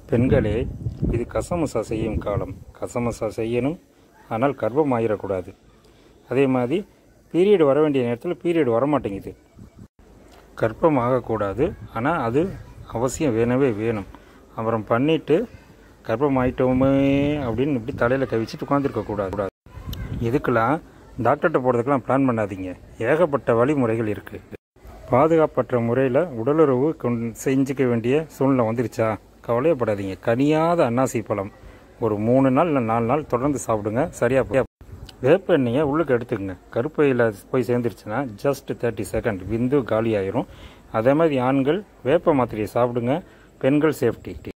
பெண்களே இது கசமுசா செய்யும் காலம் கசமுசா செய்யணும் ஆனால் கர்ப்பம் ஆயிடக்கூடாது அதே மாதிரி பீரியட் வர வேண்டிய நேரத்தில் பீரியட் வரமாட்டேங்குது கர்ப்பம் ஆகக்கூடாது ஆனால் அது அவசியம் வேணவே வேணும் அப்புறம் பண்ணிவிட்டு கர்ப்பம் ஆயிட்டோமே அப்படின்னு இப்படி தலையில் கவிச்சிட்டு உட்காந்துருக்கக்கூடாது இதுக்கெல்லாம் டாக்டர்கிட்ட போகிறதுக்கெல்லாம் பிளான் பண்ணாதீங்க ஏகப்பட்ட வழிமுறைகள் இருக்குது பாதுகாப்பற்ற முறையில் உடலுறவு கொண் செஞ்சுக்க வேண்டிய சூழ்நிலை வந்துருச்சா கவலையப்படாதீங்க கனியாத அன்னாசி பழம் ஒரு மூணு நாள் இல்லை நாலு நாள் தொடர்ந்து சாப்பிடுங்க சரியா போய் வேப்ப எண்ணெயை உள்ளுக்கு எடுத்துக்கங்க கருப்பையில் போய் சேர்ந்துருச்சுன்னா ஜஸ்ட் தேர்ட்டி செகண்ட் விந்து காலி ஆயிரும் அதே மாதிரி ஆண்கள் வேப்ப மாத்திரையை சாப்பிடுங்க பெண்கள் சேஃப்டி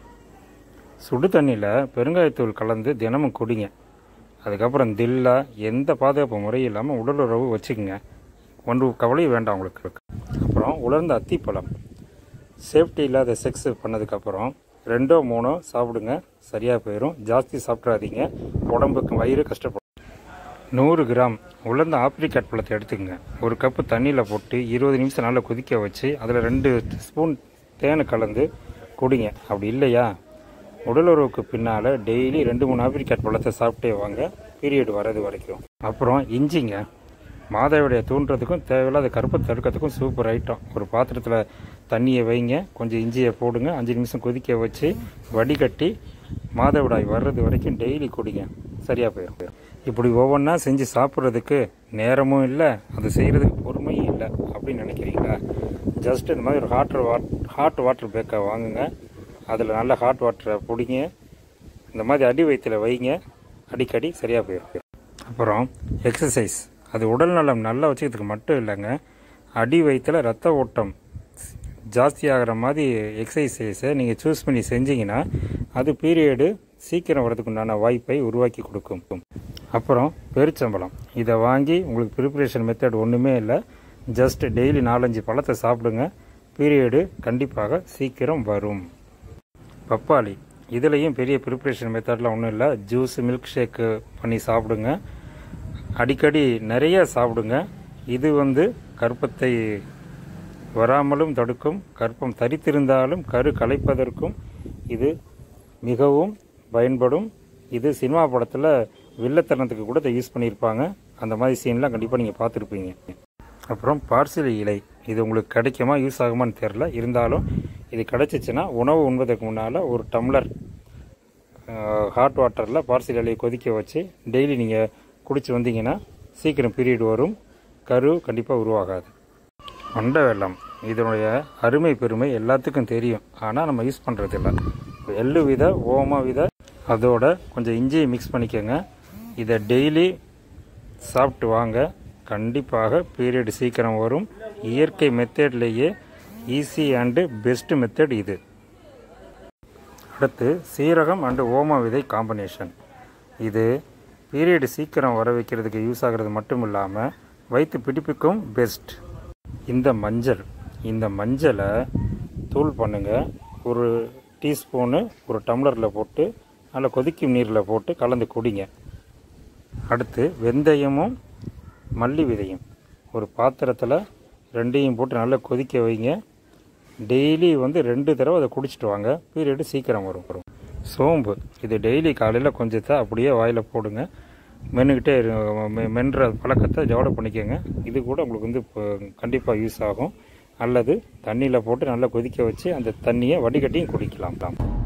சுடு தண்ணியில் பெருங்காயத்தூள் கலந்து தினமும் குடிங்க அதுக்கப்புறம் தில்லா எந்த பாதுகாப்பு முறையும் இல்லாமல் உடலுறவு வச்சுக்கோங்க ஒன்று கவலையும் வேண்டாம் உங்களுக்கு அப்புறம் உலர்ந்த அத்திப்பழம் சேஃப்டி இல்லாத செக்ஸ் பண்ணதுக்கப்புறம் ரெண்டோ மூணோ சாப்பிடுங்க சரியாக போயிடும் ஜாஸ்தி சாப்பிட்றாதீங்க உடம்புக்கு வயிறு கஷ்டப்படும் நூறு கிராம் உலர்ந்த ஆப்ரிக்காட் பழத்தை எடுத்துக்கங்க ஒரு கப்பு தண்ணியில் போட்டு இருபது நிமிஷம் நல்லா கொதிக்க வச்சு அதில் ரெண்டு ஸ்பூன் தேனை கலந்து குடிங்க அப்படி இல்லையா உடலுறவுக்கு பின்னால் டெய்லி ரெண்டு மூணு ஆப்ரிக்காட் பழத்தை சாப்பிட்டே வாங்க பீரியட் வர்றது வரைக்கும் அப்புறம் இஞ்சிங்க மாதவிடைய தூண்டுறதுக்கும் தேவையில்லாத கருப்பை தடுக்கிறதுக்கும் சூப்பர் ஐட்டம் ஒரு பாத்திரத்தில் தண்ணியை வைங்க கொஞ்சம் இஞ்சியை போடுங்க அஞ்சு நிமிஷம் கொதிக்க வச்சு வடிகட்டி மாதவிடாய் வர்றது வரைக்கும் டெய்லி குடிங்க சரியாக போயிடும் இப்படி ஒவ்வொன்றா செஞ்சு சாப்பிட்றதுக்கு நேரமும் இல்லை அது செய்கிறதுக்கு பொறுமையும் இல்லை அப்படின்னு நினைக்கிறீங்களா ஜஸ்ட் இந்த மாதிரி ஒரு ஹாட் வாட் ஹாட் வாட்டர் பேக்கை வாங்குங்க அதில் நல்ல ஹாட் வாட்டரை பிடிங்க இந்த மாதிரி அடி வயிற்றில் வைங்க அடிக்கடி சரியாக போயிடும் அப்புறம் எக்ஸசைஸ் அது உடல் நலம் நல்லா வச்சுக்கிறதுக்கு மட்டும் இல்லைங்க அடி வயிற்றில் ரத்த ஓட்டம் ஜாஸ்தி ஆகிற மாதிரி எக்ஸசைஸை நீங்கள் சூஸ் பண்ணி செஞ்சீங்கன்னா அது பீரியடு சீக்கிரம் வரதுக்கு உண்டான வாய்ப்பை உருவாக்கி கொடுக்கும் அப்புறம் பெருச்சம்பளம் இதை வாங்கி உங்களுக்கு ப்ரிப்பரேஷன் மெத்தட் ஒன்றுமே இல்லை ஜஸ்ட் டெய்லி நாலஞ்சு பழத்தை சாப்பிடுங்க பீரியடு கண்டிப்பாக சீக்கிரம் வரும் பப்பாளி இதுலேயும் பெரிய ப்ரிப்பரேஷன் மெத்தட்லாம் ஒன்றும் இல்லை ஜூஸ் மில்க் ஷேக்கு பண்ணி சாப்பிடுங்க அடிக்கடி நிறைய சாப்பிடுங்க இது வந்து கர்ப்பத்தை வராமலும் தடுக்கும் கர்ப்பம் தரித்திருந்தாலும் கரு கலைப்பதற்கும் இது மிகவும் பயன்படும் இது சினிமா படத்தில் வில்லத்தனத்துக்கு கூட இதை யூஸ் பண்ணியிருப்பாங்க அந்த மாதிரி சீன்லாம் கண்டிப்பாக நீங்கள் பார்த்துருப்பீங்க அப்புறம் பார்சலி இலை இது உங்களுக்கு கிடைக்குமா யூஸ் ஆகுமான்னு தெரில இருந்தாலும் இது கிடைச்சிச்சுன்னா உணவு உண்பதற்கு முன்னால் ஒரு டம்ளர் ஹாட் வாட்டரில் பார்சல் இலையை கொதிக்க வச்சு டெய்லி நீங்கள் குடிச்சு வந்தீங்கன்னா சீக்கிரம் பீரியட் வரும் கரு கண்டிப்பாக உருவாகாது மண்டை வெள்ளம் இதனுடைய அருமை பெருமை எல்லாத்துக்கும் தெரியும் ஆனால் நம்ம யூஸ் பண்ணுறதில்ல எள்ளு வித ஓம வித அதோட கொஞ்சம் இஞ்சியை மிக்ஸ் பண்ணிக்கோங்க இதை டெய்லி சாப்பிட்டு வாங்க கண்டிப்பாக பீரியட் சீக்கிரம் வரும் இயற்கை மெத்தட்லேயே ஈஸி அண்டு பெஸ்ட் மெத்தட் இது அடுத்து சீரகம் அண்டு ஓம விதை காம்பினேஷன் இது பீரியட் சீக்கிரம் வர வைக்கிறதுக்கு யூஸ் ஆகிறது மட்டும் இல்லாமல் வயிற்று பிடிப்புக்கும் பெஸ்ட் இந்த மஞ்சள் இந்த மஞ்சளை தூள் பண்ணுங்க ஒரு டீஸ்பூனு ஒரு டம்ளரில் போட்டு நல்லா கொதிக்கும் நீரில் போட்டு கலந்து குடிங்க அடுத்து வெந்தயமும் மல்லி விதையும் ஒரு பாத்திரத்தில் ரெண்டையும் போட்டு நல்லா கொதிக்க வைங்க டெய்லி வந்து ரெண்டு தடவை அதை குடிச்சிட்டு வாங்க பீரியடு சீக்கிரம் வரும் வரும் சோம்பு இது டெய்லி காலையில் கொஞ்சத்தை அப்படியே வாயில் போடுங்க மென்னுக்கிட்டே இரு- மெ- மென்ற பழக்கத்தை டெவலப் பண்ணிக்கோங்க இது கூட உங்களுக்கு வந்து இப்போ கண்டிப்பாக யூஸ் ஆகும் அல்லது தண்ணியில் போட்டு நல்லா கொதிக்க வச்சு அந்த தண்ணியை வடிகட்டியும் குடிக்கலாம் தான்